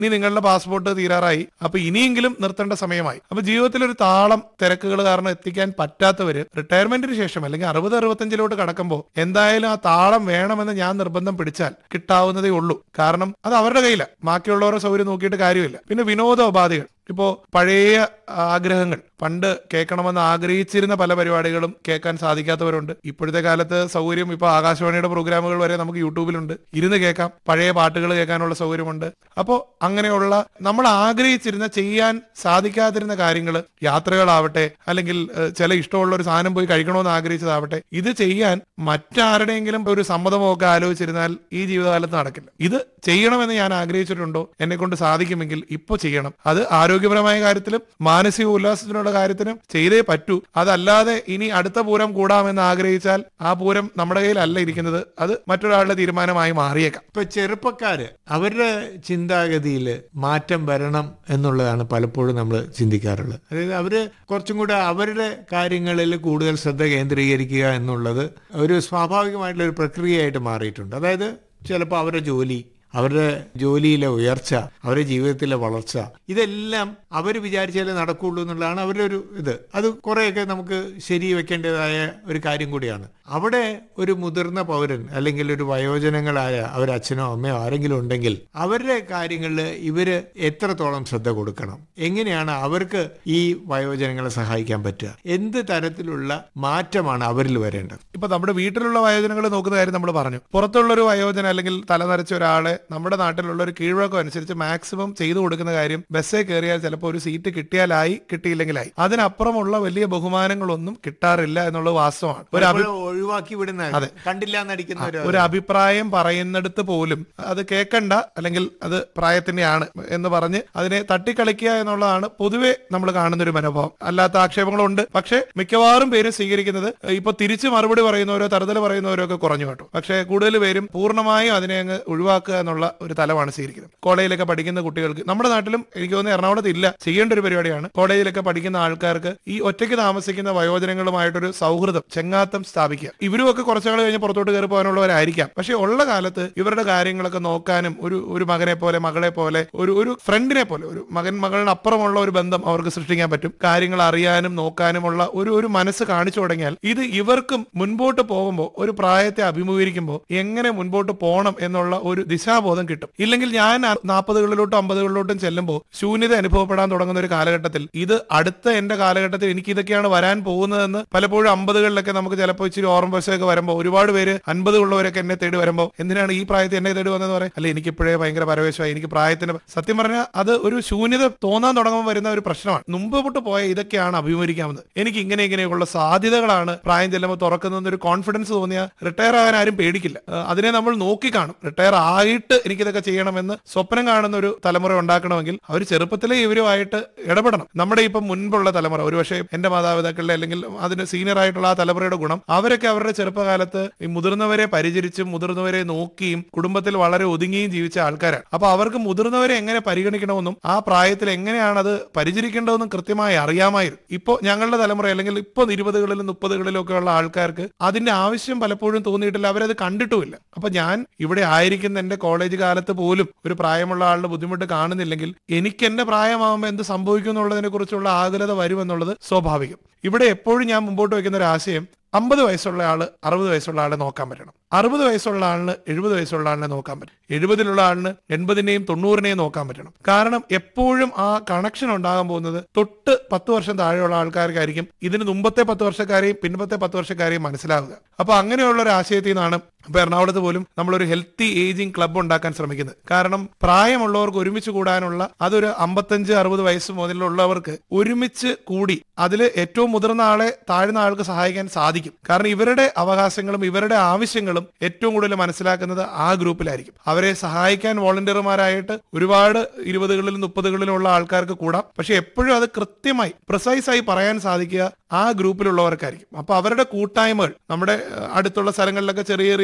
ഇനി നിങ്ങളുടെ പാസ്പോർട്ട് തീരാറായി അപ്പൊ ഇനിയെങ്കിലും നിർത്തേണ്ട സമയമായി അപ്പൊ ജീവിതത്തിൽ ഒരു താളം തിരക്കുകൾ കാരണം എത്തിക്കാൻ പറ്റാത്തവര് റിട്ടയർമെന്റിന് ശേഷം അല്ലെങ്കിൽ അറുപത് അറുപത്തഞ്ചിലോട്ട് കടക്കുമ്പോൾ എന്തായാലും ആ താളം വേണമെന്ന് ഞാൻ നിർബന്ധം പിടിച്ചാൽ കിട്ടാവുന്നതേ ഉള്ളൂ കാരണം അത് അവരുടെ കയ്യിലാണ് ബാക്കിയുള്ളവരുടെ സൗകര്യം നോക്കിയിട്ട് കാര്യമില്ല പിന്നെ വിനോദ ഉപാധികൾ ഇപ്പോ പഴയ ആഗ്രഹങ്ങൾ പണ്ട് കേൾക്കണമെന്ന് ആഗ്രഹിച്ചിരുന്ന പല പരിപാടികളും കേൾക്കാൻ സാധിക്കാത്തവരുണ്ട് ഇപ്പോഴത്തെ കാലത്ത് സൗകര്യം ഇപ്പൊ ആകാശവാണിയുടെ പ്രോഗ്രാമുകൾ വരെ നമുക്ക് യൂട്യൂബിലുണ്ട് ഇരുന്ന് കേൾക്കാം പഴയ പാട്ടുകൾ കേൾക്കാനുള്ള സൗകര്യമുണ്ട് അപ്പോൾ അങ്ങനെയുള്ള നമ്മൾ ആഗ്രഹിച്ചിരുന്ന ചെയ്യാൻ സാധിക്കാതിരുന്ന കാര്യങ്ങൾ യാത്രകളാവട്ടെ അല്ലെങ്കിൽ ഏഹ്, ചില ഇഷ്ടമുള്ള ഒരു സാധനം പോയി കഴിക്കണമെന്ന് ആഗ്രഹിച്ചതാവട്ടെ ഇത് ചെയ്യാൻ മറ്റാരുടെയെങ്കിലും ഒരു സമ്മതമോ ഒക്കെ ആലോചിച്ചിരുന്നാൽ ഈ ജീവിതകാലത്ത് നടക്കില്ല ഇത് ചെയ്യണമെന്ന് ഞാൻ ആഗ്രഹിച്ചിട്ടുണ്ടോ എന്നെ കൊണ്ട് സാധിക്കുമെങ്കിൽ ഇപ്പൊ ചെയ്യണം അത് ആരോഗ്യപരമായ കാര്യത്തിലും മാനസിക ഉല്ലാസത്തിനുള്ള കാര്യത്തിനും ചെയ്തേ പറ്റൂ അതല്ലാതെ ഇനി അടുത്ത പൂരം കൂടാമെന്ന് ആഗ്രഹിച്ചാൽ ആ പൂരം നമ്മുടെ കയ്യിലല്ല ഇരിക്കുന്നത് അത് മറ്റൊരാളുടെ തീരുമാനമായി മാറിയേക്കാം ഇപ്പൊ ചെറുപ്പക്കാര് അവരുടെ ചിന്താഗതിയിൽ മാറ്റം വരണം എന്നുള്ളതാണ് പലപ്പോഴും നമ്മൾ ചിന്തിക്കാറുള്ളത് അതായത് അവര് കുറച്ചും കൂടെ അവരുടെ കാര്യങ്ങളിൽ കൂടുതൽ ശ്രദ്ധ കേന്ദ്രീകരിക്കുക എന്നുള്ളത് ഒരു സ്വാഭാവികമായിട്ടുള്ള ഒരു പ്രക്രിയയായിട്ട് മാറിയിട്ടുണ്ട് അതായത് ചിലപ്പോൾ അവരുടെ ജോലി അവരുടെ ജോലിയിലെ ഉയർച്ച അവരുടെ ജീവിതത്തിലെ വളർച്ച ഇതെല്ലാം അവർ വിചാരിച്ചാലേ നടക്കുള്ളൂ എന്നുള്ളതാണ് അവരുടെ ഒരു ഇത് അത് കുറേയൊക്കെ നമുക്ക് ശരി വെക്കേണ്ടതായ ഒരു കാര്യം കൂടിയാണ് അവിടെ ഒരു മുതിർന്ന പൗരൻ അല്ലെങ്കിൽ ഒരു വയോജനങ്ങളായ അവരുടെ അച്ഛനോ അമ്മയോ ആരെങ്കിലും ഉണ്ടെങ്കിൽ അവരുടെ കാര്യങ്ങളിൽ ഇവര് എത്രത്തോളം ശ്രദ്ധ കൊടുക്കണം എങ്ങനെയാണ് അവർക്ക് ഈ വയോജനങ്ങളെ സഹായിക്കാൻ പറ്റുക എന്ത് തരത്തിലുള്ള മാറ്റമാണ് അവരിൽ വരേണ്ടത് ഇപ്പൊ നമ്മുടെ വീട്ടിലുള്ള വയോജനങ്ങൾ നോക്കുന്ന കാര്യം നമ്മൾ പറഞ്ഞു പുറത്തുള്ള ഒരു വയോജന അല്ലെങ്കിൽ തലനരച്ച ഒരാളെ നമ്മുടെ നാട്ടിലുള്ള ഒരു കീഴ്വഴക്കം അനുസരിച്ച് മാക്സിമം ചെയ്തു കൊടുക്കുന്ന കാര്യം ബസ്സേ കയറിയാൽ ചിലപ്പോൾ ഒരു സീറ്റ് കിട്ടിയാലായി കിട്ടിയില്ലെങ്കിലായി അതിനപ്പുറമുള്ള വലിയ ബഹുമാനങ്ങളൊന്നും കിട്ടാറില്ല എന്നുള്ളത് വാസ്തവമാണ് ഒരു അഭി പലപ്പോഴും ഒഴിവാക്കി വിടുന്ന കണ്ടില്ല എന്നടിക്കുന്ന ഒരു ഒരു അഭിപ്രായം പറയുന്നിടത്ത് പോലും അത് കേൾക്കണ്ട അല്ലെങ്കിൽ അത് പ്രായത്തിന്റെയാണ് എന്ന് പറഞ്ഞ് അതിനെ തട്ടിക്കളിക്കുക എന്നുള്ളതാണ് പൊതുവെ നമ്മൾ കാണുന്ന ഒരു മനോഭാവം അല്ലാത്ത ആക്ഷേപങ്ങളുണ്ട് പക്ഷെ മിക്കവാറും പേരും സ്വീകരിക്കുന്നത് ഇപ്പൊ തിരിച്ച് മറുപടി പറയുന്നവരോ തറുതല പറയുന്നവരോ ഒക്കെ കുറഞ്ഞു കേട്ടോ പക്ഷെ കൂടുതൽ പേരും പൂർണ്ണമായും അതിനെ അങ്ങ് ഒഴിവാക്കുക എന്നുള്ള ഒരു തലമാണ് സ്വീകരിക്കുന്നത് കോളേജിലൊക്കെ പഠിക്കുന്ന കുട്ടികൾക്ക് നമ്മുടെ നാട്ടിലും എനിക്ക് തോന്നുന്നു എറണാകുളത്ത് ഇല്ല ചെയ്യേണ്ട ഒരു പരിപാടിയാണ് കോളേജിലൊക്കെ പഠിക്കുന്ന ആൾക്കാർക്ക് ഈ ഒറ്റയ്ക്ക് താമസിക്കുന്ന വയോജനങ്ങളുമായിട്ടൊരു സൗഹൃദം ചെങ്ങാത്തം സ്ഥാപിക്കുക ഇവരും ഒക്കെ കുറച്ചുകൾ കഴിഞ്ഞ് പുറത്തോട്ട് കയറി പോകാനുള്ളവരായിരിക്കാം പക്ഷെ ഉള്ള കാലത്ത് ഇവരുടെ കാര്യങ്ങളൊക്കെ നോക്കാനും ഒരു ഒരു മകനെ പോലെ മകളെ പോലെ ഒരു ഒരു ഫ്രണ്ടിനെ പോലെ ഒരു മകൻ മകളിന് അപ്പുറമുള്ള ഒരു ബന്ധം അവർക്ക് സൃഷ്ടിക്കാൻ പറ്റും കാര്യങ്ങൾ അറിയാനും നോക്കാനുമുള്ള ഒരു ഒരു മനസ്സ് കാണിച്ചു തുടങ്ങിയാൽ ഇത് ഇവർക്കും മുൻപോട്ട് പോകുമ്പോൾ ഒരു പ്രായത്തെ അഭിമുഖീകരിക്കുമ്പോൾ എങ്ങനെ മുൻപോട്ട് പോകണം എന്നുള്ള ഒരു ദിശാബോധം കിട്ടും ഇല്ലെങ്കിൽ ഞാൻ നാൽപ്പതുകളിലോട്ടും അമ്പതുകളിലോട്ടും ചെല്ലുമ്പോൾ ശൂന്യത അനുഭവപ്പെടാൻ തുടങ്ങുന്ന ഒരു കാലഘട്ടത്തിൽ ഇത് അടുത്ത എന്റെ കാലഘട്ടത്തിൽ എനിക്ക് ഇതൊക്കെയാണ് വരാൻ പോകുന്നതെന്ന് പലപ്പോഴും അമ്പതുകളിലൊക്കെ നമുക്ക് ചിലപ്പോൾ ഇച്ചിരി ഓർമ്മ വശമൊക്കെ വരുമ്പോൾ ഒരുപാട് പേര് അൻപതുള്ളവരൊക്കെ എന്നെ തേടി വരുമ്പോൾ എന്തിനാണ് ഈ പ്രായത്തിൽ എന്നെ തേടി വന്നതെന്ന് പറയാം അല്ലെ എനിക്ക് ഇപ്പോഴേ ഭയങ്കര പരവേശമായി എനിക്ക് പ്രായത്തിന് സത്യം പറഞ്ഞാൽ അത് ഒരു ശൂന്യത തോന്നാൻ തുടങ്ങുമ്പോൾ വരുന്ന ഒരു പ്രശ്നമാണ് മുമ്പ് തൊട്ട് പോയ ഇതൊക്കെയാണ് അഭിമുഖീകരിക്കാവുന്നത് എനിക്ക് ഇങ്ങനെ ഇങ്ങനെയുള്ള സാധ്യതകളാണ് പ്രായം ചെല്ലുമ്പോൾ തുറക്കുന്ന ഒരു കോൺഫിഡൻസ് തോന്നിയ റിട്ടയർ ആകാൻ ആരും പേടിക്കില്ല ആ, അതിനെ നമ്മൾ നോക്കി കാണും റിട്ടയർ ആയിട്ട് എനിക്കിതൊക്കെ ചെയ്യണമെന്ന് സ്വപ്നം കാണുന്ന ഒരു തലമുറ ഉണ്ടാക്കണമെങ്കിൽ അവർ ചെറുപ്പത്തിലെ ഇവരുമായിട്ട് ഇടപെടണം നമ്മുടെ ഇപ്പം മുൻപുള്ള തലമുറ ഒരുപക്ഷെ എന്റെ മാതാപിതാക്കളുടെ അല്ലെങ്കിൽ അതിന് സീനിയർ ആയിട്ടുള്ള ആ തലമുറയുടെ ഗുണം അവരൊക്കെ അവരുടെ ചെറുപ്പകാലത്ത് ഈ മുതിർന്നവരെ പരിചരിച്ചും മുതിർന്നവരെ നോക്കിയും കുടുംബത്തിൽ വളരെ ഒതുങ്ങിയും ജീവിച്ച ആൾക്കാരാണ് അപ്പൊ അവർക്ക് മുതിർന്നവരെ എങ്ങനെ പരിഗണിക്കണമെന്നും ആ പ്രായത്തിൽ എങ്ങനെയാണ് അത് പരിചരിക്കേണ്ടതെന്നും കൃത്യമായി അറിയാമായിരുന്നു ഇപ്പോ ഞങ്ങളുടെ തലമുറ അല്ലെങ്കിൽ ഇപ്പൊ ഇരുപതുകളിലും മുപ്പതുകളിലും ഒക്കെ ഉള്ള ആൾക്കാർക്ക് അതിന്റെ ആവശ്യം പലപ്പോഴും തോന്നിയിട്ടില്ല അവരത് കണ്ടിട്ടുമില്ല അപ്പൊ ഞാൻ ഇവിടെ ആയിരിക്കുന്ന എന്റെ കോളേജ് കാലത്ത് പോലും ഒരു പ്രായമുള്ള ആളുടെ ബുദ്ധിമുട്ട് കാണുന്നില്ലെങ്കിൽ എനിക്ക് എന്റെ പ്രായമാകുമ്പോൾ എന്ത് സംഭവിക്കും എന്നുള്ളതിനെ കുറിച്ചുള്ള ആകുലത വരുമെന്നുള്ളത് സ്വാഭാവികം ഇവിടെ എപ്പോഴും ഞാൻ മുമ്പോട്ട് വെക്കുന്ന ഒരു ആശയം അമ്പത് വയസ്സുള്ള ആള് അറുപത് വയസ്സുള്ള ആളെ നോക്കാൻ പറ്റണം അറുപത് വയസ്സുള്ള ആളിന് എഴുപത് വയസ്സുള്ള ആളിനെ നോക്കാൻ പറ്റും എഴുപതിലുള്ള ആളിന് എൺപതിനെയും തൊണ്ണൂറിനെയും നോക്കാൻ പറ്റണം കാരണം എപ്പോഴും ആ കണക്ഷൻ ഉണ്ടാകാൻ പോകുന്നത് തൊട്ട് പത്ത് വർഷം താഴെയുള്ള ആൾക്കാർക്കായിരിക്കും ഇതിന് മുമ്പത്തെ പത്ത് വർഷക്കാരെയും പിൻപത്തെ പത്ത് വർഷക്കാരെയും മനസ്സിലാവുക അപ്പൊ അങ്ങനെയുള്ള ഒരു ആശയത്തിൽ നിന്നാണ് ഇപ്പൊ എറണാകുളത്ത് പോലും നമ്മളൊരു ഹെൽത്തി ഏജിങ് ക്ലബ്ബ് ഉണ്ടാക്കാൻ ശ്രമിക്കുന്നത് കാരണം പ്രായമുള്ളവർക്ക് ഒരുമിച്ച് കൂടാനുള്ള അതൊരു അമ്പത്തഞ്ച് അറുപത് വയസ്സ് മുതലുള്ളവർക്ക് ഒരുമിച്ച് കൂടി അതിൽ ഏറ്റവും മുതിർന്ന ആളെ താഴ്ന്ന ആൾക്ക് സഹായിക്കാൻ സാധിക്കും കാരണം ഇവരുടെ അവകാശങ്ങളും ഇവരുടെ ആവശ്യങ്ങളും ഏറ്റവും കൂടുതൽ മനസ്സിലാക്കുന്നത് ആ ഗ്രൂപ്പിലായിരിക്കും അവരെ സഹായിക്കാൻ വോളണ്ടിയർമാരായിട്ട് ഒരുപാട് ഇരുപതുകളിലും മുപ്പതുകളിലും ഉള്ള ആൾക്കാർക്ക് കൂടാം പക്ഷെ എപ്പോഴും അത് കൃത്യമായി പ്രിസൈസ് ആയി പറയാൻ സാധിക്കുക ആ ഗ്രൂപ്പിലുള്ളവർക്കായിരിക്കും അപ്പൊ അവരുടെ കൂട്ടായ്മകൾ നമ്മുടെ ഏഹ്, അടുത്തുള്ള സ്ഥലങ്ങളിലൊക്കെ ചെറിയ ചെറിയ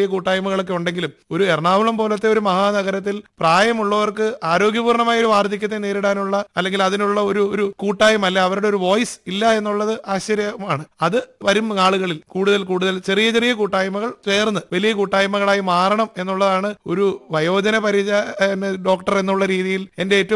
കൂട്ടായ്മകളൊക്കെ ഉണ്ടെങ്കിലും ഒരു എറണാകുളം പോലത്തെ ഒരു മഹാനഗരത്തിൽ പ്രായമുള്ളവർക്ക് ആരോഗ്യപൂർണമായ ഒരു വാർദ്ധക്യത്തെ നേരിടാനുള്ള അല്ലെങ്കിൽ അതിനുള്ള ഒരു ഒരു കൂട്ടായ്മ അല്ലെ അവരുടെ ഒരു വോയിസ് ഇല്ല എന്നുള്ളത് ആശ്ചര്യമാണ് അത് വരും നാളുകളിൽ കൂടുതൽ കൂടുതൽ ചെറിയ ചെറിയ കൂട്ടായ്മകൾ ചേർന്ന് വലിയ കൂട്ടായ്മകളായി മാറണം എന്നുള്ളതാണ് ഒരു വയോജന പരിച ഡോക്ടർ എന്നുള്ള രീതിയിൽ എന്റെ ഏറ്റവും